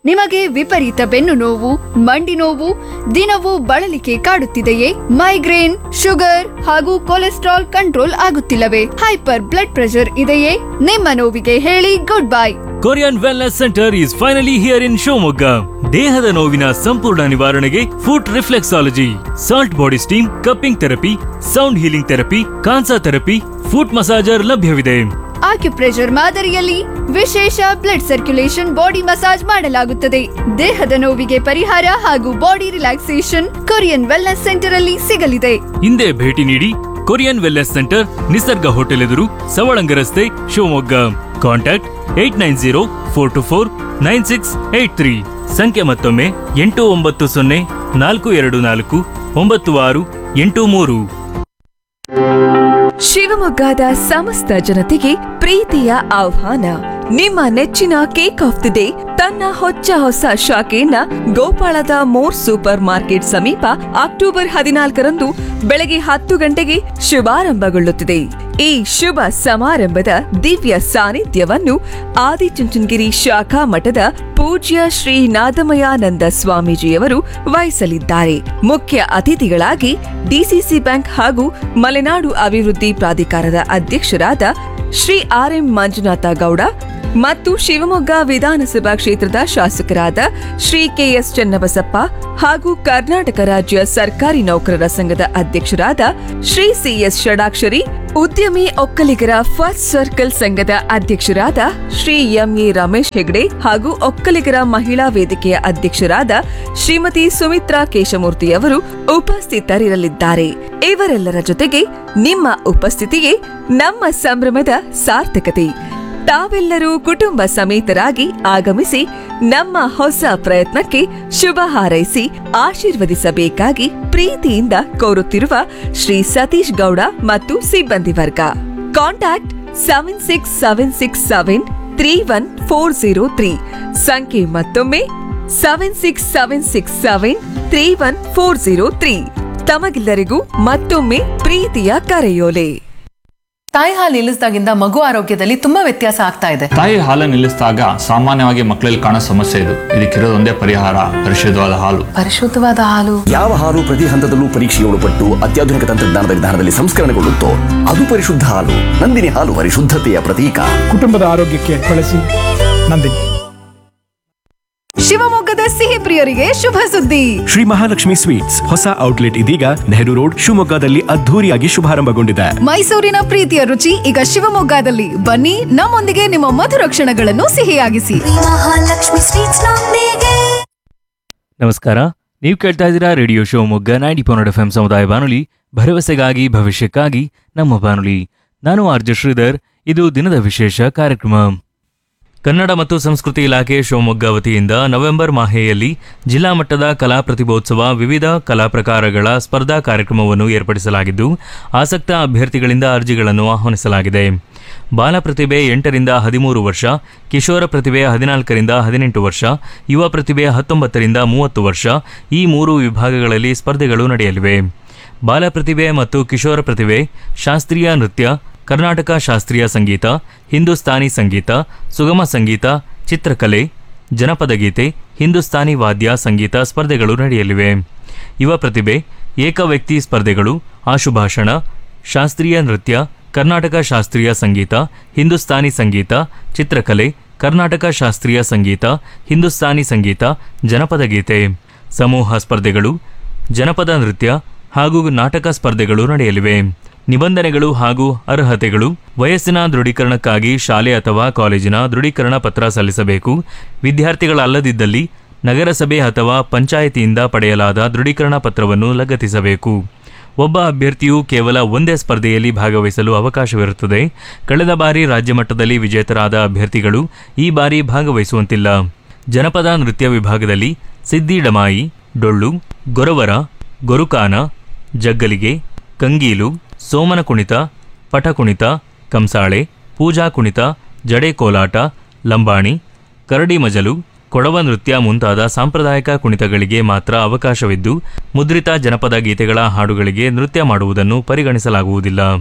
ನಿಮಗೆ ವಿಪರೀತ ಬೆನ್ನು ನೋವು ಮಂಡಿ ನೋವು ದಿನವೂ ಬಳಲಿಕೆ ಕಾಡುತ್ತಿದೆಯೇ ಮೈಗ್ರೇನ್ ಶುಗರ್ ಹಾಗೂ ಕೊಲೆಸ್ಟ್ರಾಲ್ ಕಂಟ್ರೋಲ್ ಆಗುತ್ತಿಲ್ಲವೇ ಹೈಪರ್ ಬ್ಲಡ್ ಪ್ರೆಷರ್ ಇದೆಯೇ ನಿಮ್ಮ ನೋವಿಗೆ ಹೇಳಿ goodbye Korean wellness centre is finally here in Shivamogga ದೇಹದ ನೋವಿನ ಸಂಪೂರ್ಣ ನಿವಾರಣೆಗೆ foot reflexology salt body steam cupping therapy sound healing therapy kansa therapy foot massager ಲಭ್ಯವಿದೆ ಆಕ್ಯುಪ್ರೆಷರ್ ಮಾದರಿಯಲ್ಲಿ ವಿಶೇಷ ಬ್ಲಡ್ ಸರ್ಕ್ಯುಲೇಷನ್ ಬಾಡಿ ಮಸಾಜ್ ಮಾಡಲಾಗುತ್ತದೆ ದೇಹದ ನೋವಿಗೆ ಪರಿಹಾರ ಹಾಗೂ body relaxation Korean wellness centre ಅಲ್ಲಿ ಸಿಗಲಿದೆ ಹಿಂದೆ ಭೇಟಿ ನೀಡಿ Korean wellness centre Nisarga hotel ಎದುರು ಸವಳಂಗ ರಸ್ತೆ Shivamogga contact eight nine zero four two four nine six eight three ಸಂಖ್ಯೆ ಮತ್ತೊಮ್ಮೆ ಎಂಟು ಒಂಬತ್ತು ಸೊನ್ನೆ ನಾಲ್ಕು ಎರಡು ನಾಲ್ಕು ಒಂಬತ್ತು ಆರು ಎಂಟು ಮೂರು ಶಿವಮೊಗ್ಗದ ಸಮಸ್ತ ಜನತೆಗೆ ಪ್ರೀತಿಯ ಆಹ್ವಾನ ನಿಮ್ಮ ನೆಚ್ಚಿನ ಕೇಕ್ ಆಫ್ ದಿ ಡೇ ತನ್ನ ಹೊಚ್ಚ ಹೊಸ ಶಾಖೆಯನ್ನ ಗೋಪಾಳದ ಮೋರ್ ಸೂಪರ್ ಮಾರ್ಕೆಟ್ ಸಮೀಪ ಅಕ್ಟೋಬರ್ ಹದಿನಾಲ್ಕರಂದು ಬೆಳಗ್ಗೆ ಹತ್ತು ಗಂಟೆಗೆ ಶುಭಾರಂಭಗೊಳ್ಳುತ್ತಿದೆ ಈ ಶುಭ ಸಮಾರಂಭದ ದಿವ್ಯ ಸಾನ್ನಿಧ್ಯವನ್ನು ಆದಿಚುಂಚನಗಿರಿ ಶಾಖಾ ಮಠದ ಪೂಜ್ಯ ಶ್ರೀ ನಾದಮಯಾನಂದ ಸ್ವಾಮೀಜಿಯವರು ವಹಿಸಲಿದ್ದಾರೆ ಮುಖ್ಯ ಅತಿಥಿಗಳಾಗಿ ಡಿಸಿಸಿ ಬ್ಯಾಂಕ್ ಹಾಗೂ ಮಲೆನಾಡು ಅಭಿವೃದ್ಧಿ ಪ್ರಾಧಿಕಾರದ ಅಧ್ಯಕ್ಷರಾದ ಶ್ರೀ ಆರ್ ಎಂ ಮಂಜುನಾಥ ಗೌಡ ಮತ್ತು ಶಿವಮೊಗ್ಗ ವಿಧಾನಸಭಾ ಕ್ಷೇತ್ರದ ಶಾಸಕರಾದ ಶ್ರೀ ಕೆಎಸ್ ಚನ್ನಬಸಪ್ಪ ಹಾಗೂ ಕರ್ನಾಟಕ ರಾಜ್ಯ ಸರ್ಕಾರಿ ನೌಕರರ ಸಂಘದ ಅಧ್ಯಕ್ಷರಾದ ಶ್ರೀ ಸಿಎಸ್ ಷಡಾಕ್ಷರಿ ಉದ್ಯಮಿ ಒಕ್ಕಲಿಗರ ಫಸ್ಟ್ ಸರ್ಕಲ್ ಸಂಘದ ಅಧ್ಯಕ್ಷರಾದ ಶ್ರೀ ಎಂಎ ರಮೇಶ್ ಹೆಗ್ಡೆ ಹಾಗೂ ಒಕ್ಕಲಿಗರ ಮಹಿಳಾ ವೇದಿಕೆಯ ಅಧ್ಯಕ್ಷರಾದ ಶ್ರೀಮತಿ ಸುಮಿತ್ರಾ ಕೇಶಮೂರ್ತಿಯವರು ಉಪಸ್ಥಿತರಿರಲಿದ್ದಾರೆ ಇವರೆಲ್ಲರ ಜೊತೆಗೆ ನಿಮ್ಮ ಉಪಸ್ಥಿತಿಯೇ ನಮ್ಮ ಸಂಭ್ರಮದ ಸಾರ್ಥಕತೆ ತಾವೆಲ್ಲರೂ ಕುಟುಂಬ ಸಮೇತರಾಗಿ ಆಗಮಿಸಿ ನಮ್ಮ ಹೊಸ ಪ್ರಯತ್ನಕ್ಕೆ ಶುಭ ಹಾರೈಸಿ ಆಶೀರ್ವದಿಸಬೇಕಾಗಿ ಪ್ರೀತಿಯಿಂದ ಕೋರುತ್ತಿರುವ ಶ್ರೀ ಸತೀಶ್ ಗೌಡ ಮತ್ತು ಸಿಬ್ಬಂದಿ ವರ್ಗ contact seven six seven six seven three one four zero three ಸಂಖ್ಯೆ ಮತ್ತೊಮ್ಮೆ seven six seven six seven three one four zero three ತಮಗೆಲ್ಲರಿಗೂ ಮತ್ತೊಮ್ಮೆ ಪ್ರೀತಿಯ ಕರೆಯೋಲೆ ತಾಯಿ ಹಾಲು ನಿಲ್ಲಿಸಿದಾಗಿಂದ ಮಗು ಆರೋಗ್ಯದಲ್ಲಿ ತುಂಬಾ ವ್ಯತ್ಯಾಸ ಆಗ್ತಾ ಇದೆ ತಾಯಿ ಹಾಲನ್ನು ನಿಲ್ಲಿಸಿದಾಗ ಸಾಮಾನ್ಯವಾಗಿ ಮಕ್ಕಳಲ್ಲಿ ಕಾಣೋ ಸಮಸ್ಯೆ ಇದು ಇದಕ್ಕಿರೋದೊಂದೇ ಪರಿಹಾರ ಪರಿಶುದ್ಧವಾದ ಹಾಲು ಪರಿಶುದ್ಧವಾದ ಹಾಲು ಯಾವ ಹಾಲು ಪ್ರತಿ ಹಂತದಲ್ಲೂ ಪರೀಕ್ಷೆಗೆ ಒಳಪಟ್ಟು ಅತ್ಯಾಧುನಿಕ ತಂತ್ರಜ್ಞಾನದ ವಿಧಾನದಲ್ಲಿ ಸಂಸ್ಕರಣೆಗೊಳ್ಳುತ್ತೋ ಅದು ಪರಿಶುದ್ಧ ಹಾಲು ನಂದಿನಿ ಹಾಲು ಪರಿಶುದ್ಧತೆಯ ಪ್ರತೀಕ ಕುಟುಂಬದ ಆರೋಗ್ಯಕ್ಕೆ ಬಳಸಿ ನಂದಿನಿ ಶಿವಮೊಗ್ಗದ ಸಿಹಿ ಪ್ರಿಯರಿಗೆ ಶುಭ ಸುದ್ದಿ ಶ್ರೀ ಮಹಾಲಕ್ಷ್ಮಿ ಸ್ವೀಟ್ಸ್ ಹೊಸ ಔಟ್ಲೆಟ್ ಇದೀಗ ನೆಹರು ರೋಡ್ ಶಿವಮೊಗ್ಗದಲ್ಲಿ ಅದ್ಧೂರಿಯಾಗಿ ಶುಭಾರಂಭಗೊಂಡಿದೆ ಮೈಸೂರಿನ ಪ್ರೀತಿಯ ರುಚಿ ಈಗ ಶಿವಮೊಗ್ಗದಲ್ಲಿ ಬನ್ನಿ ನಮ್ಮೊಂದಿಗೆ ನಿಮ್ಮ ಮಧುರ ಕ್ಷಣಗಳನ್ನು ಸಿಹಿಯಾಗಿಸಿ ಮಹಾಲಕ್ಷ್ಮಿ ಸ್ವೀಟ್ಸ್ ನೊಂದಿಗೆ ನಮಸ್ಕಾರ ನೀವು ಕೇಳ್ತಾ ಇದ್ದೀರಾ radio Shivamogga ninety point F M ಸಮುದಾಯ ಬಾನುಲಿ ಭರವಸೆಗಾಗಿ ಭವಿಷ್ಯಕ್ಕಾಗಿ ನಮ್ಮ ಬಾನುಲಿ ನಾನು ಆರ್ಜ ಶ್ರೀಧರ್ ಇದು ದಿನದ ವಿಶೇಷ ಕಾರ್ಯಕ್ರಮ ಕನ್ನಡ ಮತ್ತು ಸಂಸ್ಕೃತಿ ಇಲಾಖೆ ಶಿವಮೊಗ್ಗ ವತಿಯಿಂದ ನವೆಂಬರ್ ಮಾಹೆಯಲ್ಲಿ ಜಿಲ್ಲಾ ಮಟ್ಟದ ಕಲಾ ಪ್ರತಿಭೋತ್ಸವ ವಿವಿಧ ಕಲಾ ಪ್ರಕಾರಗಳ ಸ್ಪರ್ಧಾ ಕಾರ್ಯಕ್ರಮವನ್ನು ಏರ್ಪಡಿಸಲಾಗಿದ್ದು ಆಸಕ್ತ ಅಭ್ಯರ್ಥಿಗಳಿಂದ ಅರ್ಜಿಗಳನ್ನು ಆಹ್ವಾನಿಸಲಾಗಿದೆ ಬಾಲ ಪ್ರತಿಭೆ ಎಂಟರಿಂದ ಹದಿಮೂರು ವರ್ಷ ಕಿಶೋರ ಪ್ರತಿಭೆ ಹದಿನಾಲ್ಕರಿಂದ ಹದಿನೆಂಟು ವರ್ಷ ಯುವ ಪ್ರತಿಭೆ ಹತ್ತೊಂಬತ್ತರಿಂದ ಮೂವತ್ತು ವರ್ಷ ಈ ಮೂರು ವಿಭಾಗಗಳಲ್ಲಿ ಸ್ಪರ್ಧೆಗಳು ನಡೆಯಲಿವೆ ಬಾಲ ಪ್ರತಿಭೆ ಮತ್ತು ಕಿಶೋರ ಪ್ರತಿಭೆ ಶಾಸ್ತ್ರೀಯ ನೃತ್ಯ ಕರ್ನಾಟಕ ಶಾಸ್ತ್ರೀಯ ಸಂಗೀತ ಹಿಂದೂಸ್ತಾನಿ ಸಂಗೀತ ಸುಗಮ ಸಂಗೀತ ಚಿತ್ರಕಲೆ ಜನಪದ ಗೀತೆ ಹಿಂದೂಸ್ತಾನಿ ವಾದ್ಯ ಸಂಗೀತ ಸ್ಪರ್ಧೆಗಳು ನಡೆಯಲಿವೆ ಯುವ ಪ್ರತಿಭೆ ಏಕವ್ಯಕ್ತಿ ಸ್ಪರ್ಧೆಗಳು ಆಶುಭಾಷಣ ಶಾಸ್ತ್ರೀಯ ನೃತ್ಯ ಕರ್ನಾಟಕ ಶಾಸ್ತ್ರೀಯ ಸಂಗೀತ ಹಿಂದೂಸ್ತಾನಿ ಸಂಗೀತ ಚಿತ್ರಕಲೆ ಕರ್ನಾಟಕ ಶಾಸ್ತ್ರೀಯ ಸಂಗೀತ ಹಿಂದೂಸ್ತಾನಿ ಸಂಗೀತ ಜನಪದ ಗೀತೆ ಸಮೂಹ ಸ್ಪರ್ಧೆಗಳು ಜನಪದ ನೃತ್ಯ ಹಾಗೂ ನಾಟಕ ಸ್ಪರ್ಧೆಗಳು ನಡೆಯಲಿವೆ ನಿಬಂಧನೆಗಳು ಹಾಗೂ ಅರ್ಹತೆಗಳು ವಯಸ್ಸಿನ ದೃಢೀಕರಣಕ್ಕಾಗಿ ಶಾಲೆ ಅಥವಾ ಕಾಲೇಜಿನ ದೃಢೀಕರಣ ಪತ್ರ ಸಲ್ಲಿಸಬೇಕು ವಿದ್ಯಾರ್ಥಿಗಳಲ್ಲದಿದ್ದಲ್ಲಿ ನಗರಸಭೆ ಅಥವಾ ಪಂಚಾಯಿತಿಯಿಂದ ಪಡೆಯಲಾದ ದೃಢೀಕರಣ ಪತ್ರವನ್ನು ಲಗತ್ತಿಸಬೇಕು ಒಬ್ಬ ಅಭ್ಯರ್ಥಿಯು ಕೇವಲ ಒಂದೇ ಸ್ಪರ್ಧೆಯಲ್ಲಿ ಭಾಗವಹಿಸಲು ಅವಕಾಶವಿರುತ್ತದೆ ಕಳೆದ ಬಾರಿ ರಾಜ್ಯ ಮಟ್ಟದಲ್ಲಿ ವಿಜೇತರಾದ ಅಭ್ಯರ್ಥಿಗಳು ಈ ಬಾರಿ ಭಾಗವಹಿಸುವಂತಿಲ್ಲ ಜನಪದ ನೃತ್ಯ ವಿಭಾಗದಲ್ಲಿ ಸಿದ್ದಿ ಡಮಾಯಿ ಡೊಳ್ಳು ಗೊರವರ ಗೊರುಕಾನ ಜಗ್ಗಲಿಗೆ ಕಂಗೀಲು ಸೋಮನ ಕುಣಿತ ಪಟ ಕುಣಿತ ಕಂಸಾಳೆ ಪೂಜಾ ಕುಣಿತ ಜಡೆ ಕೋಲಾಟ ಲಂಬಾಣಿ ಕರಡಿ ಮಜಲು ಕೊಡವ ನೃತ್ಯ ಮುಂತಾದ ಸಾಂಪ್ರದಾಯಿಕ ಕುಣಿತಗಳಿಗೆ ಮಾತ್ರ ಅವಕಾಶವಿದ್ದು ಮುದ್ರಿತ ಜನಪದ ಗೀತೆಗಳ ಹಾಡುಗಳಿಗೆ ನೃತ್ಯ ಮಾಡುವುದನ್ನು ಪರಿಗಣಿಸಲಾಗುವುದಿಲ್ಲ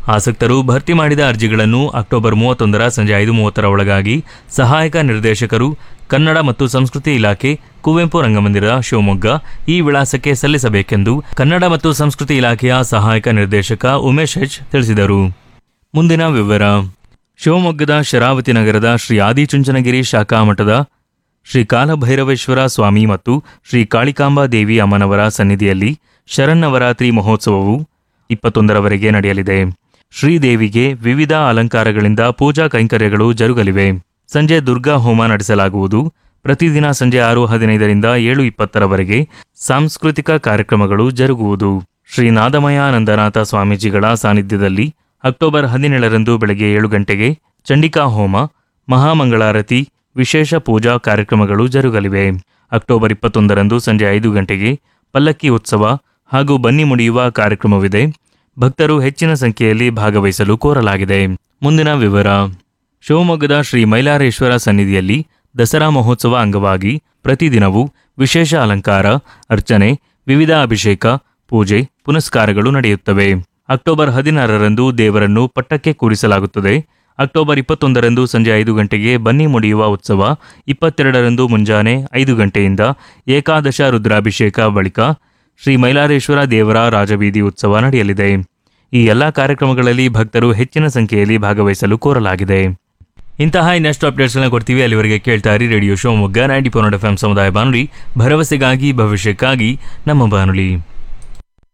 ಆಸಕ್ತರು ಭರ್ತಿ ಮಾಡಿದ ಅರ್ಜಿಗಳನ್ನು ಅಕ್ಟೋಬರ್ ಮೂವತ್ತೊಂದರ ಸಂಜೆ ಐದು ಮೂವತ್ತರ ಒಳಗಾಗಿ ಸಹಾಯಕ ನಿರ್ದೇಶಕರು ಕನ್ನಡ ಮತ್ತು ಸಂಸ್ಕೃತಿ ಇಲಾಖೆ ಕುವೆಂಪು ರಂಗಮಂದಿರ ಶಿವಮೊಗ್ಗ ಈ ವಿಳಾಸಕ್ಕೆ ಸಲ್ಲಿಸಬೇಕೆಂದು ಕನ್ನಡ ಮತ್ತು ಸಂಸ್ಕೃತಿ ಇಲಾಖೆಯ ಸಹಾಯಕ ನಿರ್ದೇಶಕ ಉಮೇಶ್ ಹೆಚ್ ತಿಳಿಸಿದರು ಮುಂದಿನ ವಿವರ ಶಿವಮೊಗ್ಗದ ಶರಾವತಿ ನಗರದ ಶ್ರೀ ಆದಿಚುಂಚನಗಿರಿ ಶಾಖಾ ಮಠದ ಶ್ರೀ ಕಾಲಭೈರವೇಶ್ವರ ಸ್ವಾಮಿ ಮತ್ತು ಶ್ರೀ ಕಾಳಿಕಾಂಬಾ ದೇವಿ ಅಮ್ಮನವರ ಸನ್ನಿಧಿಯಲ್ಲಿ ಶರನ್ನವರಾತ್ರಿ ಮಹೋತ್ಸವವು ಇಪ್ಪತ್ತೊಂದರವರೆಗೆ ನಡೆಯಲಿದೆ ಶ್ರೀದೇವಿಗೆ ವಿವಿಧ ಅಲಂಕಾರಗಳಿಂದ ಪೂಜಾ ಕೈಂಕರ್ಯಗಳು ಜರುಗಲಿವೆ ಸಂಜೆ ದುರ್ಗಾ ಹೋಮ ನಡೆಸಲಾಗುವುದು ಪ್ರತಿದಿನ ಸಂಜೆ ಆರು ಹದಿನೈದರಿಂದ ಏಳು ಇಪ್ಪತ್ತರವರೆಗೆ ಸಾಂಸ್ಕೃತಿಕ ಕಾರ್ಯಕ್ರಮಗಳು ಜರುಗುವುದು ಶ್ರೀ ನಾದಮಯಾನಂದನಾಥ ಸ್ವಾಮೀಜಿಗಳ ಸಾನ್ನಿಧ್ಯದಲ್ಲಿ ಅಕ್ಟೋಬರ್ ಹದಿನೇಳರಂದು ಬೆಳಗ್ಗೆ ಏಳು ಗಂಟೆಗೆ ಚಂಡಿಕಾ ಹೋಮ ಮಹಾಮಂಗಳಾರತಿ ವಿಶೇಷ ಪೂಜಾ ಕಾರ್ಯಕ್ರಮಗಳು ಜರುಗಲಿವೆ ಅಕ್ಟೋಬರ್ ಇಪ್ಪತ್ತೊಂದರಂದು ಸಂಜೆ ಐದು ಗಂಟೆಗೆ ಪಲ್ಲಕ್ಕಿ ಉತ್ಸವ ಹಾಗೂ ಬನ್ನಿ ಮುಡಿಯುವ ಕಾರ್ಯಕ್ರಮವಿದೆ ಭಕ್ತರು ಹೆಚ್ಚಿನ ಸಂಖ್ಯೆಯಲ್ಲಿ ಭಾಗವಹಿಸಲು ಕೋರಲಾಗಿದೆ ಮುಂದಿನ ವಿವರ ಶಿವಮೊಗ್ಗದ ಶ್ರೀ ಮೈಲಾರೇಶ್ವರ ಸನ್ನಿಧಿಯಲ್ಲಿ ದಸರಾ ಮಹೋತ್ಸವ ಅಂಗವಾಗಿ ಪ್ರತಿದಿನವೂ ವಿಶೇಷ ಅಲಂಕಾರ ಅರ್ಚನೆ ವಿವಿಧ ಅಭಿಷೇಕ ಪೂಜೆ ಪುನಸ್ಕಾರಗಳು ನಡೆಯುತ್ತವೆ ಅಕ್ಟೋಬರ್ ಹದಿನಾರರಂದು ದೇವರನ್ನು ಪಟ್ಟಕ್ಕೆ ಕೂರಿಸಲಾಗುತ್ತದೆ ಅಕ್ಟೋಬರ್ ಇಪ್ಪತ್ತೊಂದರಂದು ಸಂಜೆ ಐದು ಗಂಟೆಗೆ ಬನ್ನಿ ಮುಡಿಯುವ ಉತ್ಸವ ಇಪ್ಪತ್ತೆರಡರಂದು ಮುಂಜಾನೆ ಐದು ಗಂಟೆಯಿಂದ ಏಕಾದಶ ರುದ್ರಾಭಿಷೇಕ ಬಳಿಕ ಶ್ರೀ ಮೈಲಾರೇಶ್ವರ ದೇವರ ರಾಜಬೀದಿ ಉತ್ಸವ ನಡೆಯಲಿದೆ ಈ ಎಲ್ಲ ಕಾರ್ಯಕ್ರಮಗಳಲ್ಲಿ ಭಕ್ತರು ಹೆಚ್ಚಿನ ಸಂಖ್ಯೆಯಲ್ಲಿ ಭಾಗವಹಿಸಲು ಕೋರಲಾಗಿದೆ ಇಂತಹ ಇನ್ನಷ್ಟು ಅಪ್ಡೇಟ್ಸ್ಗಳನ್ನ ಕೊಡ್ತೀವಿ ಅಲ್ಲಿವರೆಗೆ ಕೇಳ್ತಾ ಇರಿ radio Shivamogga ninety four F M ಸಮುದಾಯ ಬಾನುಲಿ ಭರವಸೆಗಾಗಿ ಭವಿಷ್ಯಕ್ಕಾಗಿ ನಮ್ಮ ಬಾನುಲಿ